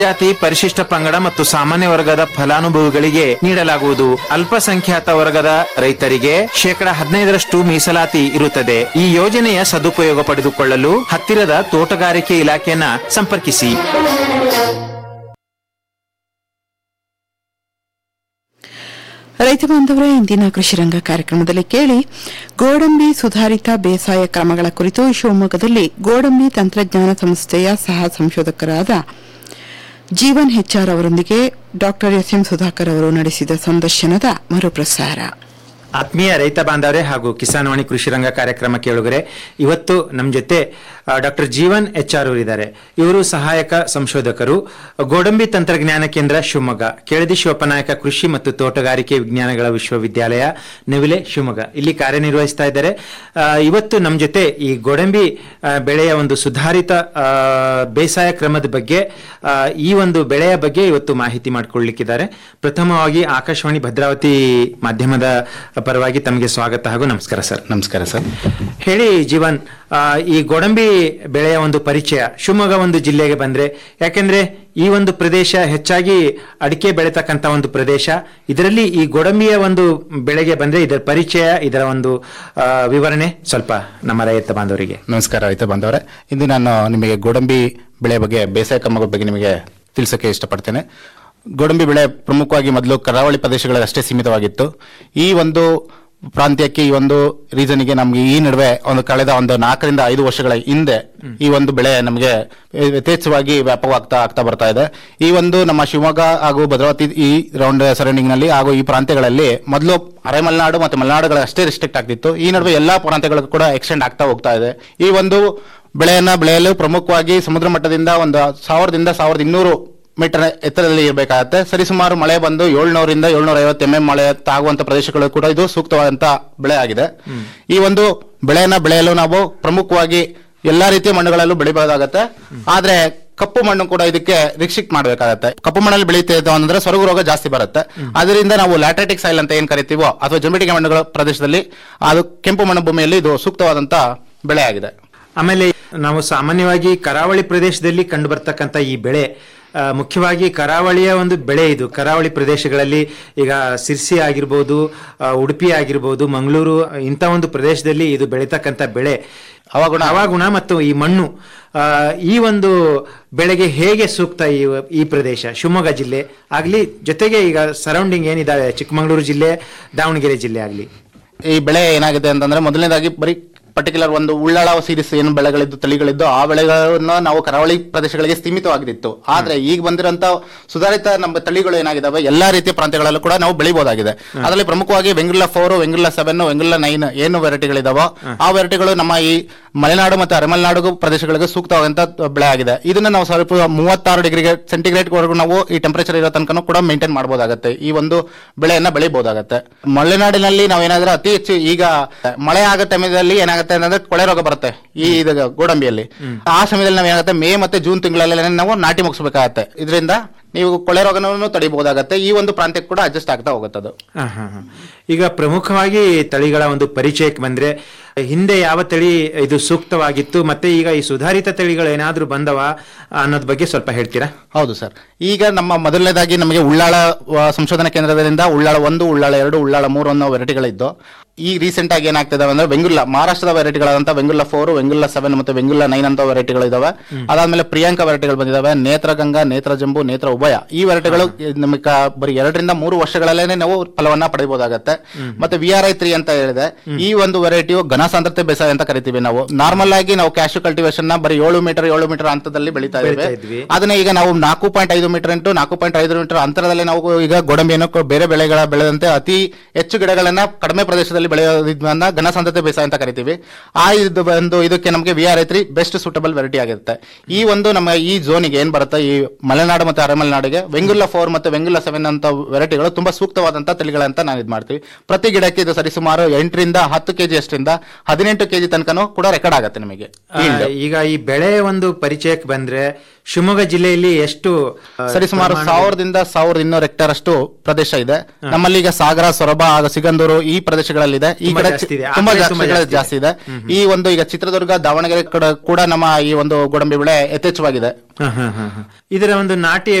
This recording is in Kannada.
ಜಾತಿ ಪರಿಶಿಷ್ಟ ಪಂಗಡ ಮತ್ತು ಸಾಮಾನ್ಯ ವರ್ಗದ ಫಲಾನುಭವಿಗಳಿಗೆ ನೀಡಲಾಗುವುದು ಅಲ್ಪಸಂಖ್ಯಾತ ವರ್ಗದ ರೈತರಿಗೆ ಶೇಕಡ ಹದಿನೈದರಷ್ಟು ಮೀಸಲಾತಿ ಇರುತ್ತದೆ ಈ ಯೋಜನೆಯ ಸದುಪಯೋಗ ಪಡೆದುಕೊಳ್ಳಲು ಹತ್ತಿರದ ತೋಟಗಾರಿಕೆ ಇಲಾಖೆಯನ್ನ ಸಂಪರ್ಕಿಸಿ ರೈತ ಬಾಂಧವರ ಇಂದಿನ ಕೃಷಿ ರಂಗ ಕಾರ್ಯಕ್ರಮದಲ್ಲಿ ಕೇಳಿ ಗೋಡಂಬಿ ಸುಧಾರಿತ ಬೇಸಾಯ ಕ್ರಮಗಳ ಕುರಿತು ಶಿವಮೊಗ್ಗದಲ್ಲಿ ಗೋಡಂಬಿ ತಂತ್ರಜ್ಞಾನ ಸಂಸ್ಥೆಯ ಸಹ ಸಂಶೋಧಕರಾದ ಜೀವನ್ ಹೆಚ್ಆರ್ ಅವರೊಂದಿಗೆ ಡಾಕ್ಟರ್ ಎಸ್ ಎಂ ಸುಧಾಕರ್ ಅವರು ನಡೆಸಿದ ಸಂದರ್ಶನದ ಮರುಪ್ರಸಾರ ಆತ್ಮೀಯ ರೈತ ಬಾಂಧವರೇ ಹಾಗೂ ಕಿಸಾನ್ವಾಣಿ ಕೃಷಿ ರಂಗ ಕಾರ್ಯಕ್ರಮ ಕೇಳುಗರೆ ಇವತ್ತು ನಮ್ಮ ಜೊತೆ ಡಾಕ್ಟರ್ ಜೀವನ್ ಎಚ್ ಆರ್ ಇದ್ದಾರೆ ಇವರು ಸಹಾಯಕ ಸಂಶೋಧಕರು ಗೋಡಂಬಿ ತಂತ್ರಜ್ಞಾನ ಕೇಂದ್ರ ಶಿವಮೊಗ್ಗ ಕೆಳದಿ ಶಿವಪ್ಪನಾಯಕ ಕೃಷಿ ಮತ್ತು ತೋಟಗಾರಿಕೆ ವಿಜ್ಞಾನಗಳ ವಿಶ್ವವಿದ್ಯಾಲಯ ನವಿಲೆ ಶಿವಮೊಗ್ಗ ಇಲ್ಲಿ ಕಾರ್ಯನಿರ್ವಹಿಸ್ತಾ ಇದ್ದಾರೆ ಆ, ಇವತ್ತು ನಮ್ಮ ಜೊತೆ ಈ ಗೋಡಂಬಿ ಆ, ಬೆಳೆಯ ಒಂದು ಸುಧಾರಿತ ಆ, ಬೇಸಾಯ ಕ್ರಮದ ಬಗ್ಗೆ ಆ, ಈ ಒಂದು ಬೆಳೆಯ ಬಗ್ಗೆ ಇವತ್ತು ಮಾಹಿತಿ ಮಾಡಿಕೊಳ್ಳಲಿಕ್ಕಿದ್ದಾರೆ ಪ್ರಥಮವಾಗಿ ಆಕಾಶವಾಣಿ ಭದ್ರಾವತಿ ಮಾಧ್ಯಮದ ಪರವಾಗಿ ತಮಗೆ ಸ್ವಾಗತ ಹಾಗೂ ನಮಸ್ಕಾರ ಸರ್ ನಮಸ್ಕಾರ ಸರ್ ಹೇಳಿ ಜೀವನ್ ಆ, ಈ ಗೋಡಂಬಿ ಬೆಳೆಯ ಒಂದು ಪರಿಚಯ ಶಿವಮೊಗ್ಗ ಒಂದು ಜಿಲ್ಲೆಗೆ ಬಂದ್ರೆ ಯಾಕೆಂದ್ರೆ ಈ ಒಂದು ಪ್ರದೇಶ ಹೆಚ್ಚಾಗಿ ಅಡಿಕೆ ಬೆಳೆತಕ್ಕಂತ ಒಂದು ಪ್ರದೇಶ ಇದರಲ್ಲಿ ಈ ಗೋಡಂಬಿಯ ಒಂದು ಬೆಳೆಗೆ ಬಂದ್ರೆ ಇದರ ಪರಿಚಯ ಇದರ ಒಂದು ಆ, ವಿವರಣೆ ಸ್ವಲ್ಪ ನಮ್ಮ ರೈತ ಬಾಂಧವರಿಗೆ ನಮಸ್ಕಾರ ರೈತ ಬಾಂಧವರೇ ಇಂದು ನಾನು ನಿಮಗೆ ಗೋಡಂಬಿ ಬೆಳೆ ಬಗ್ಗೆ ಬೇಸಾಯ ಕ್ರಮಗಳ ಬಗ್ಗೆ ನಿಮಗೆ ತಿಳಿಸಕ್ಕೆ ಇಷ್ಟಪಡ್ತೇನೆ ಗೋಡಂಬಿ ಬೆಳೆ ಪ್ರಮುಖವಾಗಿ ಮೊದಲು ಕರಾವಳಿ ಪ್ರದೇಶಗಳಲ್ಲಿ ಅಷ್ಟೇ ಸೀಮಿತವಾಗಿತ್ತು ಈ ಒಂದು ಪ್ರಾಂತ್ಯಕ್ಕೆ ಈ ಒಂದು ರೀಸನ್ಗೆ ನಮ್ಗೆ ಈ ನಡುವೆ ಒಂದು ಕಳೆದ ಒಂದು ನಾಲ್ಕರಿಂದ ಐದು ವರ್ಷಗಳ ಹಿಂದೆ ಈ ಒಂದು ಬೆಳೆ ನಮಗೆ ಯಥೇಚ್ಛವಾಗಿ ವ್ಯಾಪಕವಾಗ್ತಾ ಆಗ್ತಾ ಬರ್ತಾ ಇದೆ ಈ ಒಂದು ನಮ್ಮ ಶಿವಮೊಗ್ಗ ಹಾಗೂ ಭದ್ರಾವತಿ ಈ ರೌಂಡ್ ಸರೌಂಡಿಂಗ್ ನಲ್ಲಿ ಹಾಗೂ ಈ ಪ್ರಾಂತ್ಯಗಳಲ್ಲಿ ಮೊದಲು ಅರೆ ಮಲೆನಾಡು ಮತ್ತು ಮಲೆನಾಡುಗಳ ಅಷ್ಟೇ ರಿಸ್ಟ್ರಿಕ್ಟ್ ಆಗ್ತಿತ್ತು ಈ ನಡುವೆ ಎಲ್ಲಾ ಪ್ರಾಂತ್ಯಗಳಿಗೂ ಕೂಡ ಎಕ್ಸ್ಟೆಂಡ್ ಆಗ್ತಾ ಹೋಗ್ತಾ ಇದೆ ಈ ಒಂದು ಬೆಳೆಯನ್ನ ಬೆಳೆಯಲು ಪ್ರಮುಖವಾಗಿ ಸಮುದ್ರ ಮಟ್ಟದಿಂದ ಒಂದು ಸಾವಿರದಿಂದ ಸಾವಿರದ ಇನ್ನೂರು ಮೀಟರ್ ಎತ್ತರದಲ್ಲಿ ಇರಬೇಕಾಗತ್ತೆ ಸರಿಸುಮಾರು ಮಳೆ ಬಂದು ಏಳ್ನೂರಿಂದ ಏಳ್ನೂರ ಐವತ್ತು ಎಂ ಎಂ ಮಳೆ ತಾಗುವಂತ ಪ್ರದೇಶಗಳು ಕೂಡ ಇದು ಸೂಕ್ತವಾದಂತ ಬೆಳೆ ಆಗಿದೆ ಈ ಒಂದು ಬೆಳೆಯನ್ನ ಬೆಳೆಯಲು ನಾವು ಪ್ರಮುಖವಾಗಿ ಎಲ್ಲಾ ರೀತಿಯ ಮಣ್ಣುಗಳಲ್ಲೂ ಬೆಳಿಬಹುದಾಗತ್ತೆ ಆದ್ರೆ ಕಪ್ಪು ಮಣ್ಣು ಕೂಡ ಇದಕ್ಕೆ ರಿಸ್ಟ್ರಿಕ್ಟ್ ಮಾಡಬೇಕಾಗತ್ತೆ ಕಪ್ಪು ಮಣ್ಣಲ್ಲಿ ಬೆಳೀತಿದ್ದು ಅಂದ್ರೆ ಸೊರಗು ರೋಗ ಜಾಸ್ತಿ ಬರುತ್ತೆ ಅದರಿಂದ ನಾವು ಲ್ಯಾಟ್ರಟಿಕ್ ಸೈಲ್ ಅಂತ ಏನ್ ಕರಿತೀವೋ ಅಥವಾ ಜಂಬಿಟಿಗೆ ಮಣ್ಣುಗಳ ಪ್ರದೇಶದಲ್ಲಿ ಅದು ಕೆಂಪು ಮಣ್ಣು ಭೂಮಿಯಲ್ಲಿ ಇದು ಸೂಕ್ತವಾದಂತ ಬೆಳೆ ಆಗಿದೆ ಆಮೇಲೆ ನಾವು ಸಾಮಾನ್ಯವಾಗಿ ಕರಾವಳಿ ಪ್ರದೇಶದಲ್ಲಿ ಕಂಡು ಬರ್ತಕ್ಕಂಥ ಈ ಬೆಳೆ ಆ, ಮುಖ್ಯವಾಗಿ ಕರಾವಳಿಯ ಒಂದು ಬೆಳೆ ಇದು ಕರಾವಳಿ ಪ್ರದೇಶಗಳಲ್ಲಿ ಈಗ ಸಿರ್ಸಿ ಆಗಿರ್ಬೋದು ಆ, ಉಡುಪಿ ಆಗಿರ್ಬೋದು ಮಂಗಳೂರು ಇಂಥ ಒಂದು ಪ್ರದೇಶದಲ್ಲಿ ಇದು ಬೆಳೀತಕ್ಕಂಥ ಬೆಳೆ ಹವಾಗುಣ ಹವಾಗುಣ ಮತ್ತು ಈ ಮಣ್ಣು ಆ, ಈ ಒಂದು ಬೆಳೆಗೆ ಹೇಗೆ ಸೂಕ್ತ ಈ ಈ ಪ್ರದೇಶ ಶಿವಮೊಗ್ಗ ಜಿಲ್ಲೆ ಆಗಲಿ ಜೊತೆಗೆ ಈಗ ಸರೌಂಡಿಂಗ್ ಏನಿದಾವೆ ಚಿಕ್ಕಮಗಳೂರು ಜಿಲ್ಲೆ ದಾವಣಗೆರೆ ಜಿಲ್ಲೆ ಆಗಲಿ ಈ ಬೆಳೆ ಏನಾಗಿದೆ ಅಂತಂದ್ರೆ ಮೊದಲನೇದಾಗಿ ಬರೀ ಪರ್ಟಿಕ್ಯುಲರ್ ಒಂದು ಉಳ್ಳಾಳ ಸೀರೀಸ್ ಏನು ಬೆಳೆಗಳಿದ್ದು ತಳಿಗಳಿದ್ದು ಆ ಬೆಳೆಗಳನ್ನ ನಾವು ಕರಾವಳಿ ಪ್ರದೇಶಗಳಿಗೆ ಸೀಮಿತವಾಗಿತ್ತು ಆದ್ರೆ ಈಗ ಬಂದಿರೋಂತ ಸುಧಾರಿತ ನಮ್ಮ ತಳಿಗಳು ಏನಾಗಿದಾವೆ ಎಲ್ಲಾ ರೀತಿಯ ಪ್ರಾಂತ್ಯಗಳಲ್ಲೂ ಕೂಡ ನಾವು ಬೆಳಿಬಹುದಾಗಿದೆ ಅದರಲ್ಲಿ ಪ್ರಮುಖವಾಗಿ Vengurla four Vengurla seven Vengurla nine ಏನು ವೆರೈಟಿಗಳಿದಾವೋ ಆ ವೆರೈಟಿಗಳು ನಮ್ಮ ಈ ಮಲೆನಾಡು ಮತ್ತು ಅರೆಮಲೆನಾಡು ಪ್ರದೇಶಗಳಿಗೆ ಸೂಕ್ತವಾದಂತ ಬೆಳೆ ಆಗಿದೆ ಇದನ್ನ ನಾವು ಸ್ವಲ್ಪ ಮೂವತ್ತಾರು ಡಿಗ್ರಿಗೆ ಸೆಂಟಿಗ್ರೇಡ್ ವರೆಗೂ ನಾವು ಈ ಟೆಂಪರೇಚರ್ ಇರೋ ತನಕ ಕೂಡ ಮೇಂಟೈನ್ ಮಾಡಬಹುದಾಗತ್ತೆ ಈ ಒಂದು ಬೆಳೆಯನ್ನ ಬೆಳಿಬಹುದಾಗತ್ತೆ ಮಲೆನಾಡಿನಲ್ಲಿ ನಾವೇನಾದ್ರೆ ಅತಿ ಹೆಚ್ಚು ಈಗ ಮಳೆ ಆಗೋ ಟೈಮಲ್ಲಿ ಏನಾಗುತ್ತೆ ಅಂತಂದ್ರೆ ಕೊಳೆ ರೋಗ ಬರುತ್ತೆ ಈ ಇದು ಗೋಡಂಬಿಯಲ್ಲಿ ಆ ಸಮಯದಲ್ಲಿ ನಾವು ಏನಾಗುತ್ತೆ ಮೇ ಮತ್ತೆ ಜೂನ್ ತಿಂಗಳಲ್ಲಿ ನಾವು ನಾಟಿ ಮುಗಿಸ್ಬೇಕಾಗತ್ತೆ ಇದರಿಂದ ನೀವು ಕೊಳೆ ರೋಗನೂ ತಡಿಬಹುದಾಗತ್ತೆ ಈ ಒಂದು ಪ್ರಾಂತ್ಯಕ್ಕೆ ಕೂಡ ಅಡ್ಜಸ್ಟ್ ಆಗ್ತಾ ಹೋಗುತ್ತೆ ಅದು ಹಾ, ಹಾ, ಹಾ. ಈಗ ಪ್ರಮುಖವಾಗಿ ತಳಿಗಳ ಒಂದು ಪರಿಚಯಕ್ಕೆ ಬಂದ್ರೆ ಹಿಂದೆ ಯಾವ ತಳಿ ಇದು ಸೂಕ್ತವಾಗಿತ್ತು ಮತ್ತೆ ಈಗ ಈ ಸುಧಾರಿತ ತಳಿಗಳು ಏನಾದ್ರೂ ಬಂದವ ಅನ್ನೋದ್ ಬಗ್ಗೆ ಸ್ವಲ್ಪ ಹೇಳ್ತೀರಾ ಹೌದು ಸರ್ ಈಗ ನಮ್ಮ ಮೊದಲನೇದಾಗಿ ನಮಗೆ ಉಳ್ಳಾಳ ಆ, ಸಂಶೋಧನಾ ಕೇಂದ್ರದಿಂದ ಉಳ್ಳಾಳ ಒಂದು ಉಳ್ಳಾಳ ಎರಡು ಉಳ್ಳಾಳ ಮೂರು ಅನ್ನೋ ವೆರೈಟಿಗಳಿದ್ದು ಈ ರೀಸೆಂಟ್ ಆಗಿ ಏನಾಗ್ತಿದಾವೆ ಅಂದ್ರೆ ಬೆಂಗುಲ್ಲ ಮಹಾರಾಷ್ಟ್ರದ ವೆರೈಟಿಗಳಾದಂತ ಬೆಂಗುಲ್ಲ ಫೋರ್ ಬೆಂಗುಲ್ಲ ಸೆವೆನ್ ಮತ್ತೆ ಬೆಂಗುಲ್ಲ ನೈನ್ ಅಂತ ವೆರೈಟಿಗಳು ಇದಾವೆ ಅದಾದ್ಮೇಲೆ ಪ್ರಿಯಾಂಕ ವೆರೈಟಿಗಳು ಬಂದಿದಾವೆ ನೇತ್ರಗಂಗಾ ನೇತ್ರ ಜಂಬು ನೇತ್ರ ಉಭಯ ಈ ವೆರೈಟಿಗಳು ನಮಗೆ ಕ- ಬರೀ ಎರಡರಿಂದ ಮೂರು ವರ್ಷಗಳಲ್ಲೇ ನಾವು ಫಲವನ್ನ ಪಡೆಯಬಹುದಾಗತ್ತೆ ಮತ್ತೆ ವಿ ಆರ್ ಐ ತ್ರೀ ಅಂತ ಹೇಳಿದೆ ಈ ಒಂದು ವೆರೈಟಿಯು ಘನ ಸಾಂದ್ರತೆ ಬೇಸಾಯ ಅಂತ ಕರಿತೀವಿ ನಾವು ನಾರ್ಮಲ್ ಆಗಿ ನಾವು ಕ್ಯಾಶು ಕಲ್ಟಿವೇಶನ್ ನ ಬರೀ ಏಳು ಮೀಟರ್ ಏಳು ಮೀಟರ್ ಹಂತದಲ್ಲಿ ಬೆಳೀತಾ ಬೆಳೀತಾ ಇದ್ದೇವೆ ಇದ್ವಿ. ಅದನ್ನ ಈಗ ನಾವು ನಾಲ್ಕು ಪಾಯಿಂಟ್ ಐದು ಮೀಟರ್ ಇಂಟು ನಾಲ್ಕು ಪಾಯಿಂಟ್ ಐದು ಮೀಟರ್ ಅಂತರದಲ್ಲಿ ನಾವು ಈಗ ಗೋಡಂಬಿಯನ್ನು ಕೊ- ಬೇರೆ ಬೆಳೆಗಳ ಬೆಳೆದಂತೆ ಅತಿ ಹೆಚ್ಚು ಗಿಡಗಳನ್ನ ಕಡಿಮೆ ಪ್ರದೇಶದಲ್ಲಿ ಬೆಳೆಯೋದ್ರಿಂದ ಘನ ಸಾಂದ್ರತೆ ಬೇಸಾಯ ಅಂತ ಕರಿತೀವಿ ಆ ಇದು ಒಂದು ಇದಕ್ಕೆ ನಮಗೆ V R I three best suitable variety ಆಗಿರುತ್ತೆ ಈ ಒಂದು ನಮ್ಮ ಈ ಝೋನಿಗೆ ಏನ್ ಬರುತ್ತೆ ಈ ಮಲೆನಾಡು ಮತ್ತು ಅರೆಮಲೆನಾಡಿಗೆ ವೆಂಗುಲ್ಲ ಫೋರ್ ಮತ್ತು ವೆಂಗುಲ್ಲ ಸೆವೆನ್ ಅಂತ ವೆರೈಟಿಗಳು ತುಂಬಾ ಸೂಕ್ತವಾದಂತ ತಳಿಗಳಂತ ನಾವು ಇದು ಮಾಡ್ತೀವಿ ಪ್ರತಿ ಗಿಡಕ್ಕೆ ಇದು ಸರಿಸುಮಾರು ಎಂಟರಿಂದ ಹತ್ತು ಕೆಜಿ ಅಷ್ಟರಿಂದ ಹದಿನೆಂಟು ಕೆಜಿ ತನಕನೂ ಕೂಡ ರೆಕಾರ್ಡ್ ಆಗುತ್ತೆ ನಿಮಗೆ ಆ, ಈಗ ಈ ಬೆಳೆ ಒಂದು ಪರಿಚಯಕ್ಕೆ ಬಂದ್ರೆ ಶಿವಮೊಗ್ಗ ಜಿಲ್ಲೆಯಲ್ಲಿ ಎಷ್ಟು ಆ, ಸರಿ ಸುಮಾರು ಪ್ರಮಾಣದ- ಸಾವಿರದಿಂದ ಸಾವಿರದ ಇನ್ನೂರು ಹೆಕ್ಟೇರ್ ಅಷ್ಟು ಪ್ರದೇಶ ಇದೆ ನಮ್ಮಲ್ಲಿ ಈಗ ಸಾಗರ ಸೊರಬ ಹಾಗೂ ಸಿಗಂದೂರು ಈ ಪ್ರದೇಶಗಳಲ್ಲಿದೆ ಈ ತುಂಬಾ ಕಡೆ ಜಾಸ್ತಿ ಇದೆ. ಆ ತುಂಬಾ ಕಡೆ ಜಾಸ್ತಿ ತುಂಬಾ ಜಾಸ್ತಿ ಜಾಸ್ತಿ ಇದೆ ಈ ಒಂದು ಈಗ ಚಿತ್ರದುರ್ಗ ದಾವಣಗೆರೆ ಕಡೆ ಕೂಡ ನಮ್ಮ ಈ ಒಂದು ಗೋಡಂಬಿ ಬೆಳೆ ಯಥೇಚ್ಛವಾಗಿದೆ ಹ, ಹ, ಹ, ಹ. ಇದರ ಒಂದು ನಾಟಿ